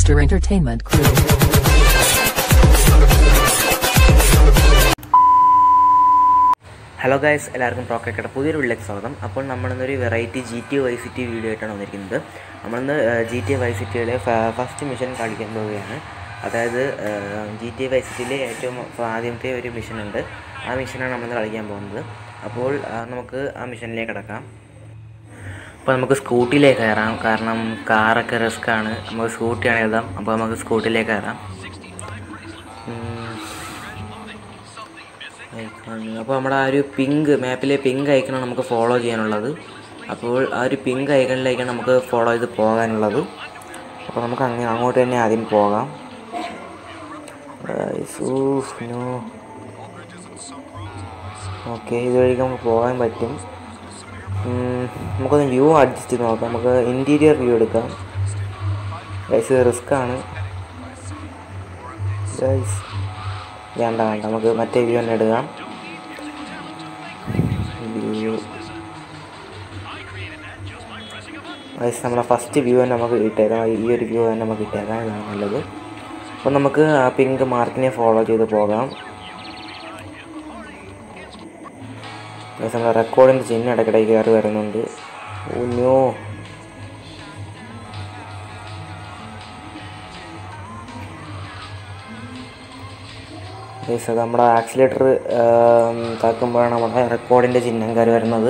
Monster Entertainment Crew. Hello guys എല്ലാവർക്കും പ്രോക്കറ്റയുടെ പുതിയൊരു വീട്ടിലേക്ക് സ്വാഗതം അപ്പോൾ നമ്മളിന്നൊരു variety G T Y city video ആയിട്ടാണ് വന്നിരിക്കുന്നത് നമ്മളിന്ന് ജി ടി വൈ സിറ്റിയുടെ ഫസ്റ്റ് മിഷൻ കളിക്കാൻ പോവുകയാണ് അതായത് ജി ടി വൈ സിറ്റിയിലെ ഏറ്റവും ആദ്യത്തെ ഒരു മിഷൻ ഉണ്ട് ആ മിഷനാണ് നമ്മളിന്ന് കളിക്കാൻ പോകുന്നത് അപ്പോൾ ആ, നമുക്ക് ആ മിഷനിലേക്ക് കിടക്കാം അപ്പോൾ നമുക്ക് സ്കൂട്ടിയിലേക്ക് കയറാം കാരണം കാറൊക്കെ റിസ്ക് ആണ് നമുക്ക് സ്കൂട്ടിയാണ് എഴുതാം അപ്പോൾ നമുക്ക് സ്കൂട്ടിയിലേക്ക് കയറാം ഉം. ഐക്കൺ അപ്പോൾ നമ്മുടെ ആ ഒരു പിങ്ക് മാപ്പിലെ പിങ്ക് ഐക്കണാണ് നമുക്ക് ഫോളോ ചെയ്യാനുള്ളത് അപ്പോൾ ആ ഒരു പിങ്ക് ഐക്കണിലേക്കാണ് നമുക്ക് ഫോളോ ചെയ്ത് പോകാനുള്ളത് അപ്പോൾ നമുക്ക് അങ്ങനെ അങ്ങോട്ട് തന്നെ ആദ്യം പോകാം നോ ഓക്കെ ഇതുവഴിക്ക് നമുക്ക് പോകാൻ പറ്റും ഉം, നമുക്കൊന്ന് വ്യൂ അഡ്ജസ്റ്റ് ചെയ്ത് നോക്കാം നമുക്ക് ഇൻറ്റീരിയർ വ്യൂ എടുക്കാം ഗൈസ് റിസ്ക് ആണ് ഗൈസ് വേണ്ട വേണ്ട നമുക്ക് മറ്റേ വ്യൂ തന്നെ എടുക്കാം വ്യൂ ഗൈസ് നമ്മളെ ഫസ്റ്റ് വ്യൂ തന്നെ നമുക്ക് കിട്ടിയേക്കാം ഈ ഒരു വ്യൂ തന്നെ നമുക്ക് കിട്ടിയേക്കാം ഇതാണ് നല്ലത് അപ്പോൾ നമുക്ക് ആ പിങ്ക് മാർക്കിനെ ഫോളോ ചെയ്ത് പോകാം ഗൈസ് നമ്മുടെ റെക്കോർഡിൻ്റെ ചിഹ്നം ഇടയ്ക്കിടയ്ക്ക് കയറി വരുന്നുണ്ട് ഊഞ്ഞോ ഗൈസ് അത് നമ്മുടെ ആക്സിലേറ്റർ താക്കുമ്പോഴാണ് നമ്മുടെ റെക്കോർഡിൻ്റെ ചിഹ്നം കയറി വരുന്നത്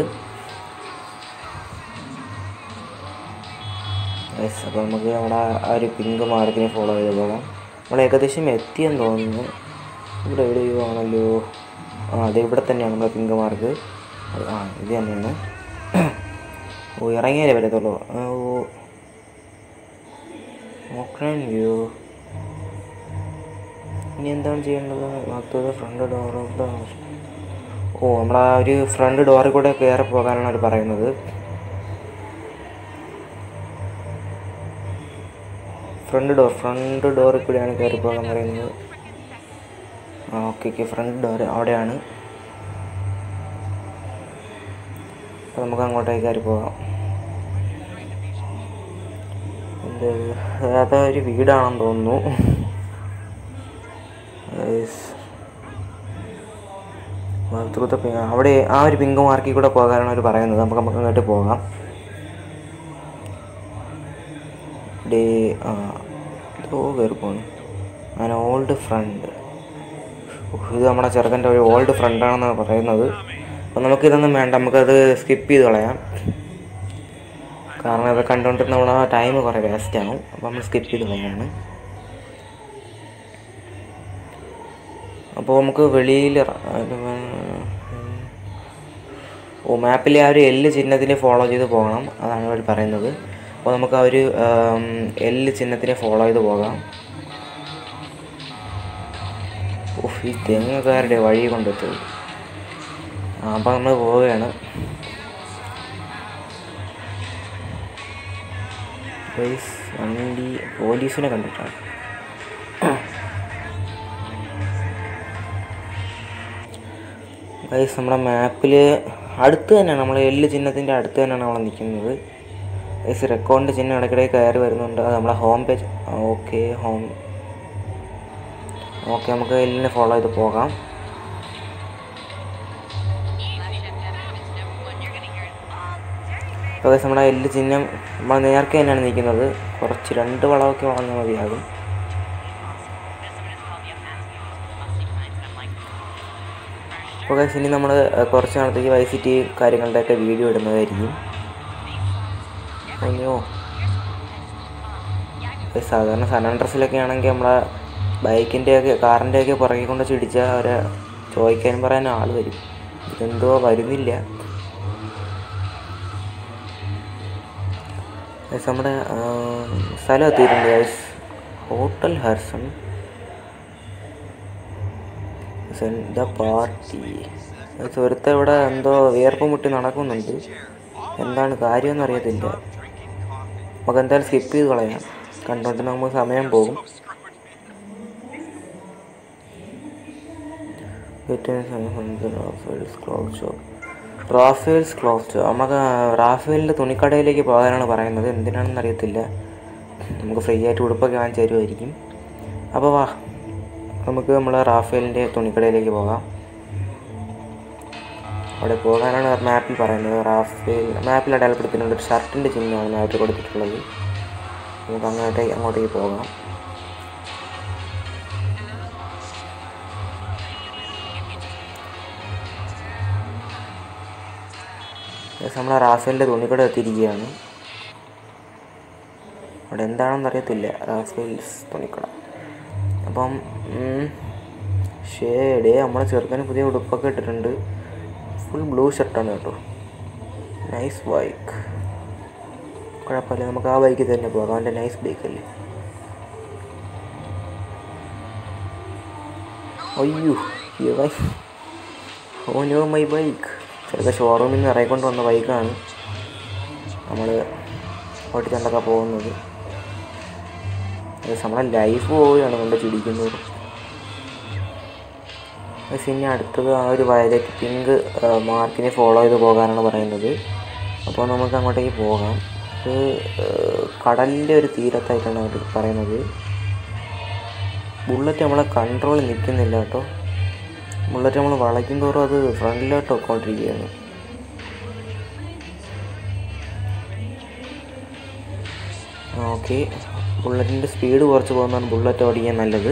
ഗൈസ് അപ്പോൾ നമുക്ക് നമ്മുടെ ആ ഒരു പിങ്ക് മാർക്കിനെ ഫോളോ ചെയ്ത് പോകാം നമ്മൾ ഏകദേശം എത്തിയെന്ന് തോന്നുന്നു ഇവിടെ എവിടെയോ ആണല്ലോ ആ അത് ഇവിടെ തന്നെയാണ് നമ്മുടെ പിങ്ക് മാർക്ക് അത് ആ ഇത് തന്നെയാണ് ഓ ഇറങ്ങിയാലേ വരത്തുള്ളൂ ആ, ഓ നോക്കാൻ വ്യൂ ഇനി എന്താണ് ചെയ്യേണ്ടത് മറ്റൊരു ഫ്രണ്ട് ഡോർ ഓ നമ്മുടെ ആ ഒരു ഫ്രണ്ട് ഡോറിൽ കൂടെ കയറി പോകാനാണ് അവർ പറയുന്നത് ഫ്രണ്ട് ഡോർ ഫ്രണ്ട് ഡോറിൽ കൂടെയാണ് കയറി പോകാൻ പറയുന്നത് ആ ഓക്കെ ഓക്കെ ഫ്രണ്ട് ഡോർ അവിടെയാണ് അപ്പോൾ നമുക്ക് അങ്ങോട്ടേക്ക് കയറി പോകാം എന്ത് അതൊരു വീടാണെന്ന് തോന്നുന്നു Guys. വലത്തുകുത്ത പി- അവിടെ ആ ഒരു പിങ്ക് മാർക്കിൽ കൂടെ പോകാനാണ് അവർ പറയുന്നത് നമുക്ക് നമുക്ക് അങ്ങോട്ട് പോകാം ഡേ ആ ഇതോ കയറി പോണു ഞാൻ ഓൾഡ് ഫ്രണ്ട് ഇത് നമ്മുടെ ചെറുക്കൻ്റെ ഒരു ഓൾഡ് ഫ്രണ്ടാണെന്നാണ് പറയുന്നത് അപ്പോൾ നമുക്കിതൊന്നും വേണ്ട നമുക്കത് സ്കിപ്പ് ചെയ്ത് കളയാം കാരണം ഇത് കണ്ടുകൊണ്ടിരുന്ന നമ്മൾ ആ ടൈം കുറേ വേസ്റ്റ് ആവും അപ്പോൾ നമ്മൾ സ്കിപ്പ് ചെയ്ത് കളയാണ് അപ്പോൾ നമുക്ക് വെളിയിൽ ഓ മാപ്പിലെ ആ ഒരു എല്ല് ചിഹ്നത്തിനെ ഫോളോ ചെയ്ത് പോകണം അതാണ് അവർ പറയുന്നത് അപ്പോൾ നമുക്ക് ആ ഒരു എല്ല് ചിഹ്നത്തിനെ ഫോളോ ചെയ്ത് പോകാം ഓഹ് ഈ തെങ്ങുകാരുടെ വഴി കൊണ്ടെത്തും ആ അപ്പോൾ നമ്മൾ പോവുകയാണ് ഗൈസ്, വണ്ടി പോലീസിനെ കണ്ടിട്ടാണ് ഗൈസ് നമ്മുടെ മാപ്പിൽ അടുത്ത് തന്നെയാണ് നമ്മൾ എല്ല് ചിഹ്നത്തിൻ്റെ അടുത്ത് തന്നെയാണ് നമ്മൾ നിൽക്കുന്നത് ഗൈസ് റെക്കോർഡിൻ്റെ ചിഹ്നം ഇടയ്ക്കിടയിൽ കയറി വരുന്നുണ്ട് അത് നമ്മളെ home page okay home okay നമുക്ക് എല്ലിനെ ഫോളോ ചെയ്ത് പോകാം ഇപ്പോൾ ഗൈസ് നമ്മുടെ എല്ല് ചിഹ്നം നമ്മൾ നേർക്ക് തന്നെയാണ് നിൽക്കുന്നത് കുറച്ച് രണ്ട് വളമൊക്കെ വളർന്നാൽ മതിയാകും അപ്പോൾ ഗൈസ് ഇനി നമ്മൾ കുറച്ച് നാളത്തേക്ക് വൈ സിറ്റി കാര്യങ്ങളുടെയൊക്കെ വീഡിയോ ഇടുന്നതായിരിക്കും അയ്യോ ഗൈസ് സാധാരണ സൺ ഡ്രസ്സിലൊക്കെ ആണെങ്കിൽ നമ്മളെ ബൈക്കിൻ്റെയൊക്കെ കാറിൻ്റെയൊക്കെ പുറകെ കൊണ്ട് ചിടിച്ചാൽ അവരെ ചോദിക്കാനും പറയാനും ആൾ വരും ഇതെന്തോ വരുന്നില്ല ഗൈസ് നമ്മുടെ ആ, സ്ഥലം എത്തിയിട്ടുണ്ട് ഗൈസ് ഹോട്ടൽ ഹർസൺ ദ പാർട്ടി ഒരുത്ത ഇവിടെ എന്തോ വിയർപ്പ് മുട്ടി നടക്കുന്നുണ്ട് എന്താണ് കാര്യമെന്ന് അറിയത്തില്ല നമുക്ക് എന്തായാലും സ്കിപ്പ് ചെയ്ത് കളയാം കണ്ടോണ്ട് നമുക്ക് സമയം പോകും Raffles cloth shop Raffles cloth shop നമുക്ക് റാഫേലിൻ്റെ തുണിക്കടയിലേക്ക് പോകാനാണ് പറയുന്നത് എന്തിനാണെന്ന് അറിയത്തില്ല നമുക്ക് ഫ്രീ ആയിട്ട് ഉടുപ്പൊക്കെ വാങ്ങിച്ചു തരുമായിരിക്കും അപ്പോൾ വാ നമുക്ക് നമ്മൾ റാഫേലിൻ്റെ തുണിക്കടയിലേക്ക് പോകാം അവിടെ പോകാനാണ് മാപ്പിൽ പറയുന്നത് റാഫേൽ മാപ്പിൽ അടയാളപ്പെടുത്തിയിട്ടുണ്ട് ഒരു ഷർട്ടിൻ്റെ ചിഹ്നമാണ് മാപ്പിൽ കൊടുത്തിട്ടുള്ളത് നമുക്ക് അങ്ങോട്ടേ അങ്ങോട്ടേക്ക് പോകാം നമ്മൾ റാഫേലിൻ്റെ തുണിക്കട എത്തിയിരിക്കുകയാണ് അവിടെ എന്താണെന്ന് അറിയത്തില്ല റാഫേൽസ് തുണിക്കട അപ്പം ഷേഡേ നമ്മളെ ചെറുക്കന് പുതിയ ഉടുപ്പൊക്കെ ഇട്ടിട്ടുണ്ട് ഫുൾ ബ്ലൂ ഷർട്ടാണ് കേട്ടോ നൈസ് ബൈക്ക് കുഴപ്പമില്ല നമുക്ക് ആ ബൈക്കിൽ തന്നെ പോകാം അവൻ്റെ നൈസ് ബൈക്കല്ലേ അയ്യോ ഈ bike oh no my bike ചെറുക്കൻ ഷോറൂമിൽ നിന്ന് ഇറങ്ങിക്കൊണ്ട് വന്ന ബൈക്കാണ് നമ്മൾ ഓട്ടിച്ചണ്ടൊക്കെ പോകുന്നത് നമ്മളെ ലൈഫ് പോവുകയാണ് കൊണ്ട് ചിടിക്കുന്നത് പിന്നെ അടുത്തത് ആ ഒരു വയലറ്റ് പിങ്ക് മാർക്കിനെ ഫോളോ ചെയ്ത് പോകാനാണ് പറയുന്നത് അപ്പോൾ നമുക്ക് അങ്ങോട്ടേക്ക് പോകാം ഇത് കടലിൻ്റെ ഒരു തീരത്തായിട്ടാണ് അവർ പറയുന്നത് ബുള്ളറ്റ് നമ്മളെ കൺട്രോളിൽ നിൽക്കുന്നില്ല കേട്ടോ ബുള്ളറ്റ് നമ്മൾ വളയ്ക്കും തോറും അത് ഫ്രണ്ടിലോട്ട് പൊക്കോണ്ടിരിക്കുകയാണ് ഓക്കെ ബുള്ളറ്റിൻ്റെ സ്പീഡ് കുറച്ച് പോകുന്നതാണ് ബുള്ളറ്റ് ഓടിക്കാൻ നല്ലത്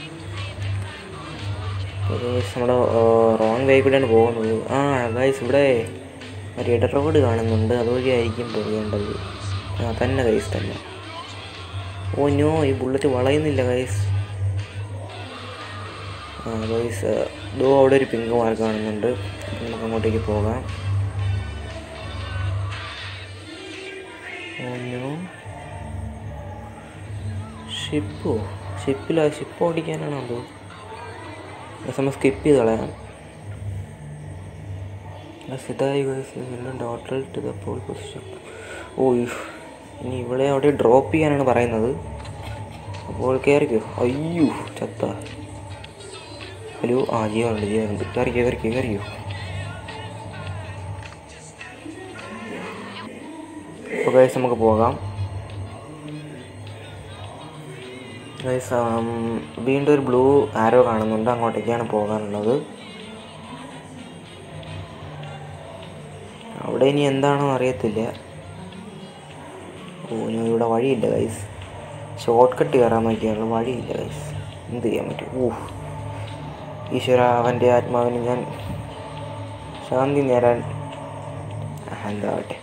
നമ്മൾ റോങ് വേ കൂടെയാണ് പോകുന്നത് ആ ഗൈസ് ഇവിടെ ഒരു ഇട റോഡ് കാണുന്നുണ്ട് അതുവഴിയായിരിക്കും പോകേണ്ടത് ആ തന്നെ ഗൈസ് തന്നെ ഓ നോ ഈ ബുള്ളറ്റ് വളയുന്നില്ല ഗൈസ് ആ ഗൈസ് ദോ അവിടെ ഒരു പിങ്ക് മാർക്ക് കാണുന്നുണ്ട് നമുക്ക് അങ്ങോട്ടേക്ക് പോകാം ഓ നോ ഷിപ്പോ ഷിപ്പിലാ ഷിപ്പ് ഓടിക്കാനാണോ അതോ നമ്മൾ സ്കിപ്പ് ചെയ്ത് കളയാം ഇതായി ഡോട്ടൽ to the pole position oh ഇനി ഇവിടെ അവിടെ ഡ്രോപ്പ് ചെയ്യാനാണ് പറയുന്നത് അപ്പോൾ കയറിക്കോ അയ്യോ ചത്ത ഹലോ ആ ജീവനുണ്ട് ജീവനുണ്ട് കയറിക്കോ കയറിക്കോ കയറിയോ അപ്പോൾ ഗൈസ് നമുക്ക് പോകാം ഗൈസ് വീണ്ടും ഒരു ബ്ലൂ ആരോ കാണുന്നുണ്ട് അങ്ങോട്ടേക്കാണ് പോകാനുള്ളത് അവിടെ ഇനി എന്താണെന്ന് അറിയത്തില്ല ഓ ഇനി ഇവിടെ വഴിയില്ല ഗൈസ് ഷോർട്ട് കട്ട് കയറാൻ നോക്കിയാണ് വഴിയില്ല ഗൈസ് എന്ത് ചെയ്യാൻ പറ്റും ഊ ഈശ്വര അവൻ്റെ ആത്മാവിന് ഞാൻ ശാന്തി നേരാൻ എന്താവട്ടെ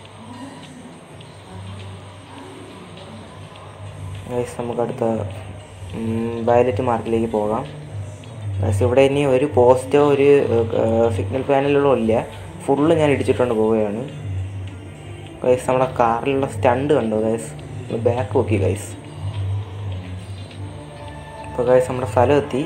ഗൈസ് നമുക്ക് അടുത്ത വയലറ്റ് മാർക്കിലേക്ക് പോകാം ഗൈസ് ഇവിടെ ഇനി ഒരു പോസ്റ്റോ ഒരു സിഗ്നൽ പാനലുകളോ ഇല്ല ഫുള്ള് ഞാൻ ഇടിച്ചിട്ടുണ്ട് പോവുകയാണ് ഗൈസ് നമ്മുടെ കാറിലുള്ള സ്റ്റണ്ട് കണ്ടോ ഗൈസ് ബാക്ക് നോക്കി ഗൈസ് ഇപ്പോൾ ഗൈസ് നമ്മുടെ സ്ഥലം എത്തി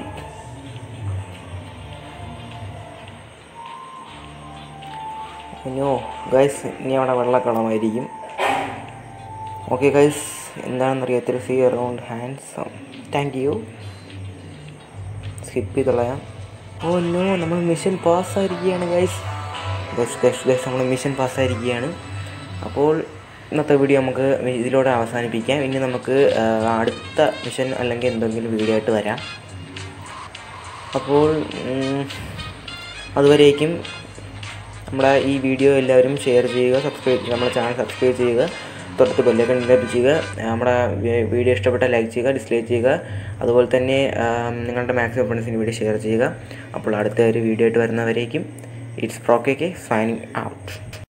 ഇനിയോ ഗൈസ് ഇനി അവിടെ വെള്ളക്കളമായിരിക്കും ഓക്കെ ഗൈസ് എന്താണെന്നറിയാത്തൊരു see around handsome thank you skip ചെയ്ത് കളയാം ഓ നോ നമ്മൾ മിഷൻ പാസ്സായിരിക്കുകയാണ് ഗൈസ് ഗൈസ് ഗൈസ് ഗൈസ് നമ്മൾ മിഷൻ പാസ്സായിരിക്കുകയാണ് അപ്പോൾ ഇന്നത്തെ വീഡിയോ നമുക്ക് ഇതിലൂടെ അവസാനിപ്പിക്കാം ഇനി നമുക്ക് അടുത്ത മിഷൻ അല്ലെങ്കിൽ എന്തെങ്കിലും വീഡിയോ ആയിട്ട് വരാം അപ്പോൾ അതുവരേക്കും നമ്മുടെ ഈ വീഡിയോ എല്ലാവരും ഷെയർ ചെയ്യുക സബ്സ്ക്രൈബ് ചെയ്യുക നമ്മുടെ ചാനൽ സബ്സ്ക്രൈബ് ചെയ്യുക തൊട്ടത്ത് ബെല്ലൈക്കൺ എനേബിൾ ചെയ്യുക നമ്മുടെ വീഡിയോ ഇഷ്ടപ്പെട്ടാൽ ലൈക്ക് ചെയ്യുക ഡിസ്ലൈക്ക് ചെയ്യുക അതുപോലെ തന്നെ നിങ്ങളുടെ മാക്സിമം ഫ്രണ്ട്സിന് വീഡിയോ ഷെയർ ചെയ്യുക അപ്പോൾ അടുത്ത ഒരു വീഡിയോ ആയിട്ട് വരുന്നവരേക്കും ഇറ്റ്സ് പ്രോക്കെ സൈനിങ് ഔട്ട്